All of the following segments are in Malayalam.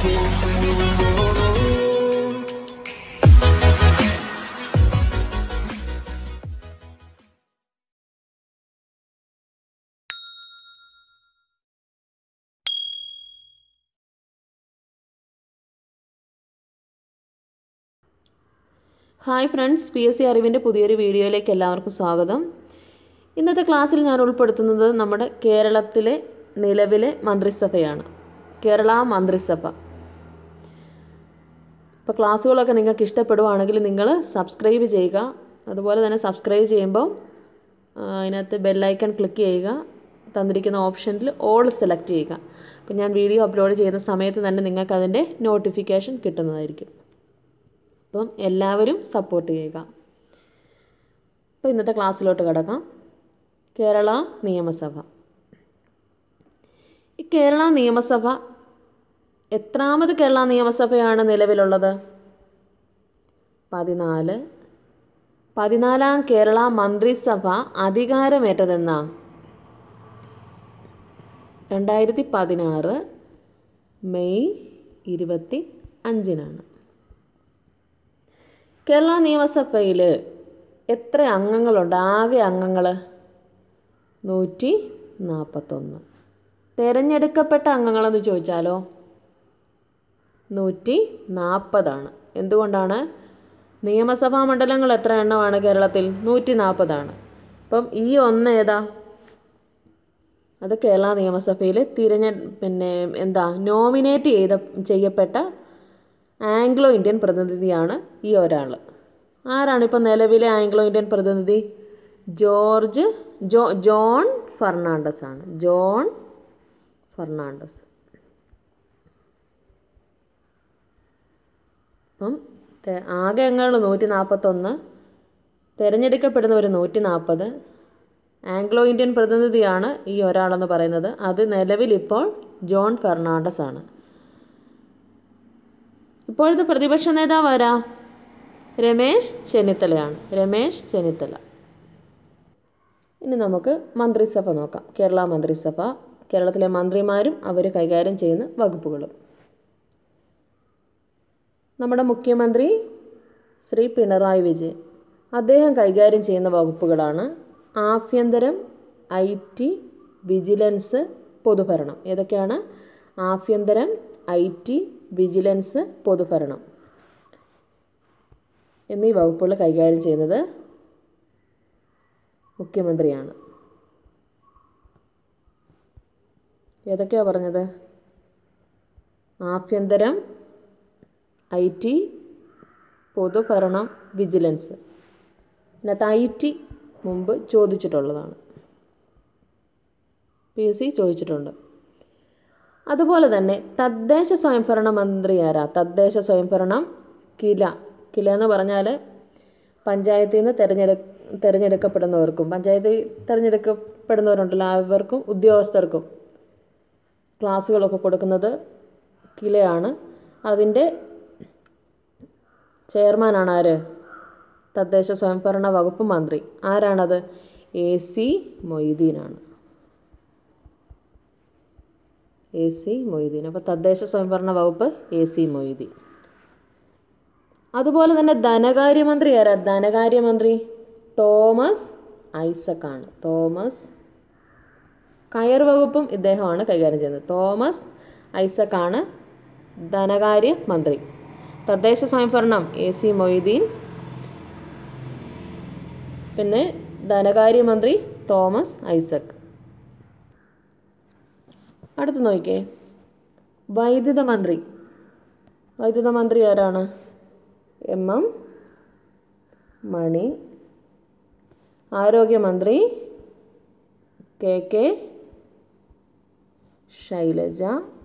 hi friends P S C അറിവിൻ്റെ പുതിയൊരു വീഡിയോയിലേക്ക് എല്ലാവർക്കും സ്വാഗതം ഇന്നത്തെ ക്ലാസ്സിൽ ഞാൻ ഉൾപ്പെടുത്തുന്നത് നമ്മുടെ കേരളത്തിലെ നിലവിലെ മന്ത്രിസഭയാണ് കേരള മന്ത്രിസഭ ഇപ്പോൾ ക്ലാസ്സുകളൊക്കെ നിങ്ങൾക്ക് ഇഷ്ടപ്പെടുവാണെങ്കിൽ നിങ്ങൾ സബ്സ്ക്രൈബ് ചെയ്യുക അതുപോലെ തന്നെ സബ്സ്ക്രൈബ് ചെയ്യുമ്പോൾ ആ, അതിനകത്ത് ബെല്ലൈക്കൺ ക്ലിക്ക് ചെയ്യുക തന്നിരിക്കുന്ന ഓപ്ഷനിൽ ഓൾ സെലക്ട് ചെയ്യുക അപ്പോൾ ഞാൻ വീഡിയോ അപ്ലോഡ് ചെയ്യുന്ന സമയത്ത് തന്നെ നിങ്ങൾക്ക് അതിൻ്റെ നോട്ടിഫിക്കേഷൻ കിട്ടുന്നതായിരിക്കും അപ്പം എല്ലാവരും സപ്പോർട്ട് ചെയ്യുക അപ്പോൾ ഇന്നത്തെ ക്ലാസ്സിലോട്ട് കിടക്കാം കേരള നിയമസഭ ഈ കേരള നിയമസഭ എത്രാമത് കേരള നിയമസഭയാണ് നിലവിലുള്ളത് പതിനാല് പതിനാലാം കേരള മന്ത്രിസഭ അധികാരമേറ്റതെന്നാ രണ്ടായിരത്തി പതിനാറ് മെയ് ഇരുപത്തി അഞ്ചിനാണ് കേരള നിയമസഭയിൽ എത്ര അംഗങ്ങളുണ്ട് ആകെ അംഗങ്ങൾ നൂറ്റി നാൽപ്പത്തൊന്ന് തിരഞ്ഞെടുക്കപ്പെട്ട അംഗങ്ങളെന്ന് ചോദിച്ചാലോ നൂറ്റി നാൽപ്പതാണ് എന്തുകൊണ്ടാണ് നിയമസഭാ മണ്ഡലങ്ങൾ എത്ര എണ്ണമാണ് കേരളത്തിൽ നൂറ്റി നാൽപ്പതാണ് അപ്പം ഈ ഒന്ന് ഏതാ അത് കേരള നിയമസഭയിൽ തിരഞ്ഞെ പിന്നെ എന്താ നോമിനേറ്റ് ചെയ്ത ചെയ്യപ്പെട്ട ആംഗ്ലോ ഇന്ത്യൻ പ്രതിനിധിയാണ് ഈ ഒരാൾ ആരാണ് ഇപ്പം നിലവിലെ ആംഗ്ലോ ഇന്ത്യൻ പ്രതിനിധി ജോർജ് ജോ ജോൺ ഫെർണാണ്ടസ് ആണ് ജോൺ ഫെർണാണ്ടസ് അപ്പം തെ- ആകെ അംഗങ്ങൾ നൂറ്റി നാൽപ്പത്തൊന്ന് തിരഞ്ഞെടുക്കപ്പെടുന്നവർ നൂറ്റി നാൽപ്പത് ആംഗ്ലോ ഇന്ത്യൻ പ്രതിനിധിയാണ് ഈ ഒരാളെന്ന് പറയുന്നത് അത് നിലവിലിപ്പോൾ ജോൺ ഫെർണാണ്ടസ് ആണ് ഇപ്പോഴത്തെ പ്രതിപക്ഷ നേതാവ് ആരാ രമേശ് ചെന്നിത്തലയാണ് രമേശ് ചെന്നിത്തല ഇനി നമുക്ക് മന്ത്രിസഭ നോക്കാം കേരള മന്ത്രിസഭ കേരളത്തിലെ മന്ത്രിമാരും അവർ കൈകാര്യം ചെയ്യുന്ന വകുപ്പുകളും നമ്മുടെ മുഖ്യമന്ത്രി ശ്രീ പിണറായി വിജയൻ അദ്ദേഹം കൈകാര്യം ചെയ്യുന്ന വകുപ്പുകളാണ് ആഭ്യന്തരം ഐ ടി വിജിലൻസ് പൊതുഭരണം ഏതൊക്കെയാണ് ആഭ്യന്തരം ഐ ടി വിജിലൻസ് പൊതുഭരണം എന്നീ വകുപ്പുകൾ കൈകാര്യം ചെയ്യുന്നത് മുഖ്യമന്ത്രിയാണ് ഏതൊക്കെയാണ് പറഞ്ഞത് ആഭ്യന്തരം ഐ ടി പൊതുഭരണം വിജിലൻസ് ഇതിനകത്ത് ഐ ടി മുമ്പ് ചോദിച്ചിട്ടുള്ളതാണ് പി എസ് സി ചോദിച്ചിട്ടുണ്ട് അതുപോലെ തന്നെ തദ്ദേശ സ്വയംഭരണ മന്ത്രി ആരാ തദ്ദേശ സ്വയംഭരണം കില കില എന്ന് പറഞ്ഞാൽ പഞ്ചായത്തിൽ നിന്ന് തിരഞ്ഞെടു തിരഞ്ഞെടുക്കപ്പെടുന്നവർക്കും പഞ്ചായത്തിൽ തിരഞ്ഞെടുക്കപ്പെടുന്നവരുണ്ടല്ലോ അവർക്കും ഉദ്യോഗസ്ഥർക്കും ക്ലാസ്സുകളൊക്കെ കൊടുക്കുന്നത് കിലയാണ് അതിൻ്റെ ചെയർമാനാണ് ആര് തദ്ദേശ സ്വയംഭരണ വകുപ്പ് മന്ത്രി ആരാണത് എ സി മൊയ്തീനാണ് എ സി മൊയ്തീൻ അപ്പോൾ തദ്ദേശ സ്വയംഭരണ വകുപ്പ് എ സി മൊയ്തീൻ അതുപോലെ തന്നെ ധനകാര്യമന്ത്രി ആരാ ധനകാര്യമന്ത്രി തോമസ് ഐസക്കാണ് തോമസ് കയർ വകുപ്പും ഇദ്ദേഹമാണ് കൈകാര്യം ചെയ്യുന്നത് തോമസ് ഐസക്കാണ് ധനകാര്യ മന്ത്രി തദ്ദേശ സ്വയംഭരണം എ സി മൊയ്തീൻ പിന്നെ ധനകാര്യമന്ത്രി തോമസ് ഐസക് അടുത്ത് നോക്കിയേ വൈദ്യുത മന്ത്രി വൈദ്യുത മന്ത്രി ആരാണ് എം എം മണി ആരോഗ്യമന്ത്രി കെ കെ ശൈലജ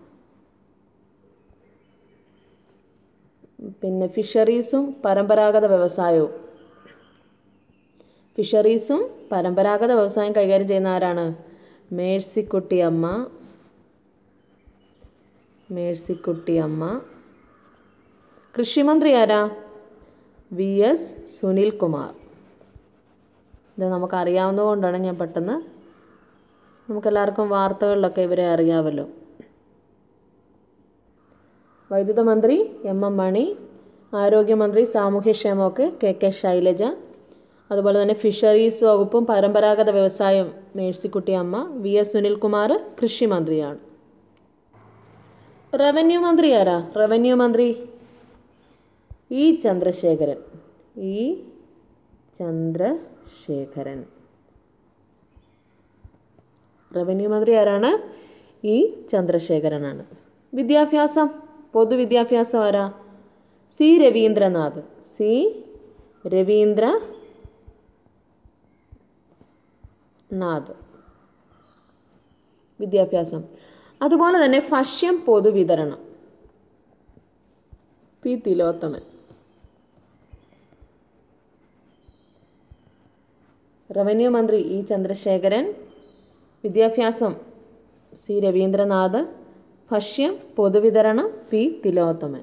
പിന്നെ ഫിഷറീസും പരമ്പരാഗത വ്യവസായവും ഫിഷറീസും പരമ്പരാഗത വ്യവസായം കൈകാര്യം ചെയ്യുന്ന ആരാണ് മേഴ്സിക്കുട്ടി അമ്മ മേഴ്സിക്കുട്ടി അമ്മ കൃഷിമന്ത്രി ആരാ വി എസ് സുനിൽ കുമാർ ഇത് നമുക്കറിയാവുന്നതുകൊണ്ടാണ് ഞാൻ പെട്ടെന്ന് നമുക്കെല്ലാവർക്കും വാർത്തകളിലൊക്കെ ഇവരെ അറിയാമല്ലോ വൈദ്യുത മന്ത്രി എം എം മണി ആരോഗ്യമന്ത്രി സാമൂഹ്യക്ഷേമമൊക്കെ കെ കെ ശൈലജ അതുപോലെ തന്നെ ഫിഷറീസ് വകുപ്പും പരമ്പരാഗത വ്യവസായം മേഴ്സിക്കുട്ടി അമ്മ വി എസ് സുനിൽകുമാർ കൃഷി മന്ത്രിയാണ് റവന്യൂ മന്ത്രി ആരാ റവന്യൂ മന്ത്രി E Chandrasekharan E Chandrasekharan revenue മന്ത്രി ആരാണ് ഇ ചന്ദ്രശേഖരനാണ് വിദ്യാഭ്യാസം പൊതുവിദ്യാഭ്യാസം ആരാ C Raveendranath C Raveendranath വിദ്യാഭ്യാസം അതുപോലെ തന്നെ ഭക്ഷ്യം പൊതുവിതരണം പി തിലോത്തമൻ റവന്യൂ മന്ത്രി ഇ ചന്ദ്രശേഖരൻ വിദ്യാഭ്യാസം സി രവീന്ദ്രനാഥ് ഭക്ഷ്യം പൊതുവിതരണം പി തിലോത്തമൻ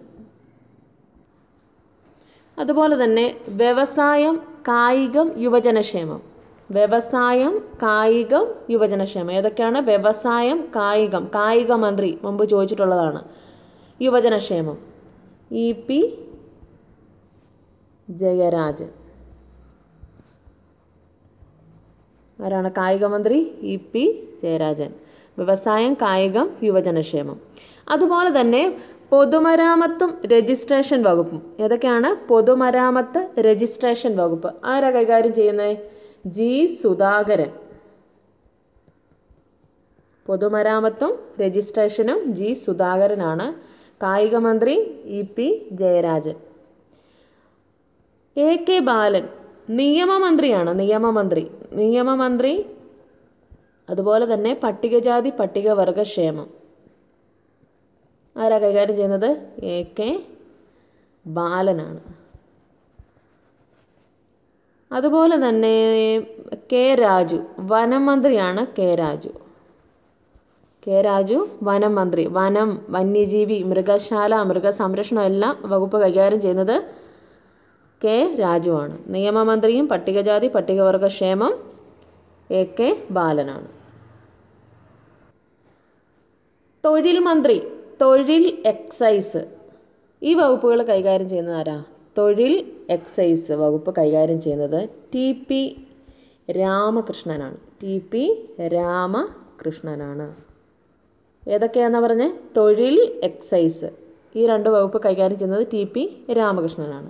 അതുപോലെ തന്നെ വ്യവസായം കായികം യുവജനക്ഷേമം വ്യവസായം കായികം യുവജനക്ഷേമം ഏതൊക്കെയാണ് വ്യവസായം കായികം കായിക മന്ത്രി മുമ്പ് ചോദിച്ചിട്ടുള്ളതാണ് യുവജനക്ഷേമം ഇ പി ജയരാജൻ ആരാണ് കായിക മന്ത്രി ഇ പി ജയരാജൻ വ്യവസായം കായികം യുവജനക്ഷേമം അതുപോലെ തന്നെ പൊതുമരാമത്തും രജിസ്ട്രേഷൻ വകുപ്പും ഏതൊക്കെയാണ് പൊതുമരാമത്ത് രജിസ്ട്രേഷൻ വകുപ്പ് ആരാ കൈകാര്യം ചെയ്യുന്നത് ജി സുധാകരൻ പൊതുമരാമത്തും രജിസ്ട്രേഷനും ജി സുധാകരനാണ് കായിക മന്ത്രി E P Jayarajan A K Balan നിയമമന്ത്രിയാണ് നിയമമന്ത്രി നിയമമന്ത്രി അതുപോലെ തന്നെ പട്ടികജാതി പട്ടികവർഗ ക്ഷേമം ആരാ കൈകാര്യം ചെയ്യുന്നത് എ കെ ബാലനാണ് അതുപോലെ തന്നെ കെ രാജു വനം മന്ത്രിയാണ് കെ രാജു കെ രാജു വനം മന്ത്രി വനം വന്യജീവി മൃഗശാല മൃഗസംരക്ഷണം എല്ലാം വകുപ്പ് കൈകാര്യം ചെയ്യുന്നത് കെ രാജുവാണ് നിയമമന്ത്രിയും പട്ടികജാതി പട്ടികവർഗ ക്ഷേമം എ കെ ബാലനാണ് തൊഴിൽ മന്ത്രി തൊഴിൽ എക്സൈസ് ഈ വകുപ്പുകൾ കൈകാര്യം ചെയ്യുന്നത് ആരാ തൊഴിൽ എക്സൈസ് വകുപ്പ് കൈകാര്യം ചെയ്യുന്നത് ടി പി രാമകൃഷ്ണനാണ് ടി പി രാമകൃഷ്ണനാണ് ഏതൊക്കെയാണെന്ന് പറഞ്ഞ് തൊഴിൽ എക്സൈസ് ഈ രണ്ട് വകുപ്പ് കൈകാര്യം ചെയ്യുന്നത് ടി പി രാമകൃഷ്ണനാണ്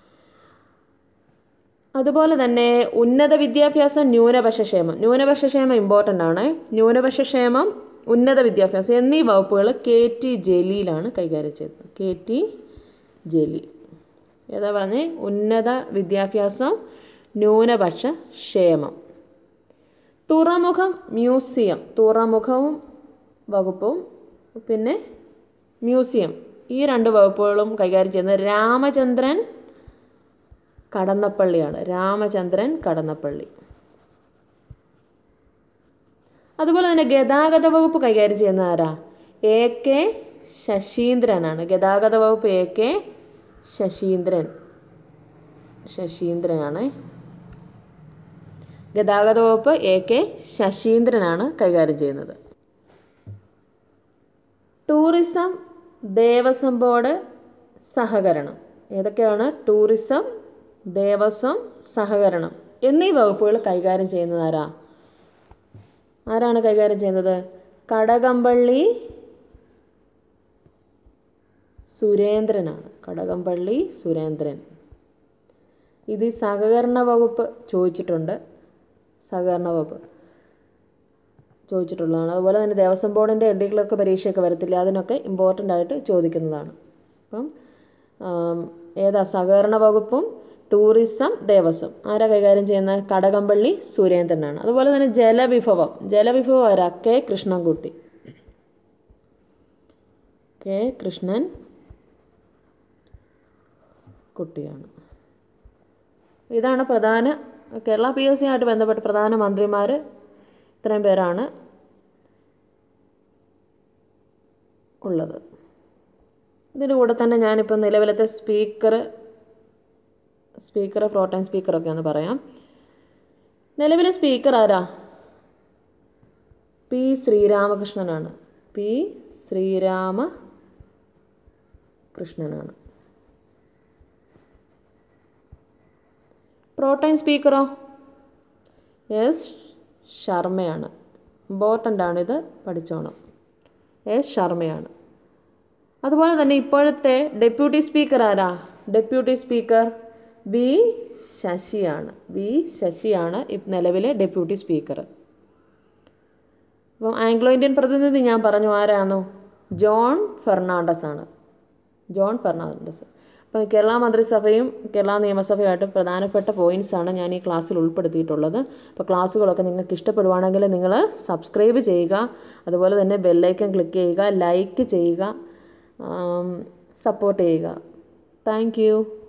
അതുപോലെ തന്നെ ഉന്നത വിദ്യാഭ്യാസം ന്യൂനപക്ഷ ക്ഷേമം ന്യൂനപക്ഷ ക്ഷേമം ഇമ്പോർട്ടൻ്റ് ആണ് ന്യൂനപക്ഷ ക്ഷേമം ഉന്നത വിദ്യാഭ്യാസം എന്നീ വകുപ്പുകൾ കെ ടി ജലീലാണ് കൈകാര്യം ചെയ്തത് കെ ടി ജലീൽ ഏതാ പറഞ്ഞേ ഉന്നത വിദ്യാഭ്യാസം ന്യൂനപക്ഷ ക്ഷേമം തുറമുഖം മ്യൂസിയം തുറമുഖവും വകുപ്പും പിന്നെ മ്യൂസിയം ഈ രണ്ട് വകുപ്പുകളും കൈകാര്യം ചെയ്യുന്നത് രാമചന്ദ്രൻ കടന്നപ്പള്ളിയാണ് രാമചന്ദ്രൻ കടന്നപ്പള്ളി അതുപോലെ തന്നെ ഗതാഗത വകുപ്പ് കൈകാര്യം ചെയ്യുന്ന ആരാ എ കെ ശശീന്ദ്രനാണ് ഗതാഗത വകുപ്പ് എ കെ ശശീന്ദ്രൻ ശശീന്ദ്രനാണ് ഗതാഗത വകുപ്പ് എ കെ ശശീന്ദ്രനാണ് കൈകാര്യം ചെയ്യുന്നത് ടൂറിസം ദേവസ്വം ബോർഡ് സഹകരണം ഏതൊക്കെയാണ് ടൂറിസം ദേവസ്വം സഹകരണം എന്നീ വകുപ്പുകൾ കൈകാര്യം ചെയ്യുന്നത് ആരാ ആരാണ് കൈകാര്യം ചെയ്യുന്നത് കടകംപള്ളി സുരേന്ദ്രനാണ് കടകംപള്ളി സുരേന്ദ്രൻ ഇത് ഈ സഹകരണ വകുപ്പ് ചോദിച്ചിട്ടുണ്ട് സഹകരണ വകുപ്പ് ചോദിച്ചിട്ടുള്ളതാണ് അതുപോലെ തന്നെ ദേവസ്വം ബോർഡിൻ്റെ എൽ ഡി ക്ലർക്ക് പരീക്ഷയൊക്കെ വരത്തില്ല അതിനൊക്കെ ഇമ്പോർട്ടൻ്റ് ആയിട്ട് ചോദിക്കുന്നതാണ് അപ്പം ആം, ഏതാ സഹകരണ വകുപ്പും ടൂറിസം ദേവസ്വം ആരാ കൈകാര്യം ചെയ്യുന്നത് കടകംപള്ളി സുരേന്ദ്രനാണ് അതുപോലെ തന്നെ ജലവിഭവം ജലവിഭവം ആരാ കെ കൃഷ്ണൻകുട്ടി കെ കൃഷ്ണൻ കുട്ടിയാണ് ഇതാണ് പ്രധാന കേരള പി എസ് സി ആയിട്ട് ബന്ധപ്പെട്ട് പ്രധാന മന്ത്രിമാർ ഇത്രയും പേരാണ് ഉള്ളത് ഇതിൻ്റെ കൂടെ തന്നെ ഞാനിപ്പോൾ നിലവിലത്തെ സ്പീക്കർ സ്പീക്കർ പ്രോട്ടൈം സ്പീക്കറൊക്കെ ഒന്ന് പറയാം നിലവിലെ സ്പീക്കർ ആരാ പി ശ്രീരാമകൃഷ്ണനാണ് പി ശ്രീരാമ കൃഷ്ണനാണ് പ്രോട്ടൈൻ സ്പീക്കറോ എസ് ശർമ്മയാണ് ഇമ്പോർട്ടൻ്റ് ആണിത് പഠിച്ചോണം എസ് ശർമ്മയാണ് അതുപോലെ തന്നെ ഇപ്പോഴത്തെ ഡെപ്യൂട്ടി സ്പീക്കർ ആരാ ഡെപ്യൂട്ടി സ്പീക്കർ ബി ശശിയാണ് ബി ശശിയാണ് ഇപ് നിലവിലെ ഡെപ്യൂട്ടി സ്പീക്കർ അപ്പം ആംഗ്ലോ ഇന്ത്യൻ പ്രതിനിധി ഞാൻ പറഞ്ഞു ആരാണോ ജോൺ ഫെർണാണ്ടസ് ആണ് ജോൺ ഫെർണാണ്ടസ് അപ്പം കേരള മന്ത്രിസഭയും കേരള നിയമസഭയുമായിട്ട് പ്രധാനപ്പെട്ട പോയിൻറ്റ്സ് ആണ് ഞാൻ ഈ ക്ലാസ്സിൽ ഉൾപ്പെടുത്തിയിട്ടുള്ളത് അപ്പോൾ ക്ലാസ്സുകളൊക്കെ നിങ്ങൾക്ക് ഇഷ്ടപ്പെടുവാണെങ്കിൽ നിങ്ങൾ സബ്സ്ക്രൈബ് ചെയ്യുക അതുപോലെ തന്നെ ബെല്ലൈക്കൺ ക്ലിക്ക് ചെയ്യുക ലൈക്ക് ചെയ്യുക സപ്പോർട്ട് ചെയ്യുക താങ്ക് യു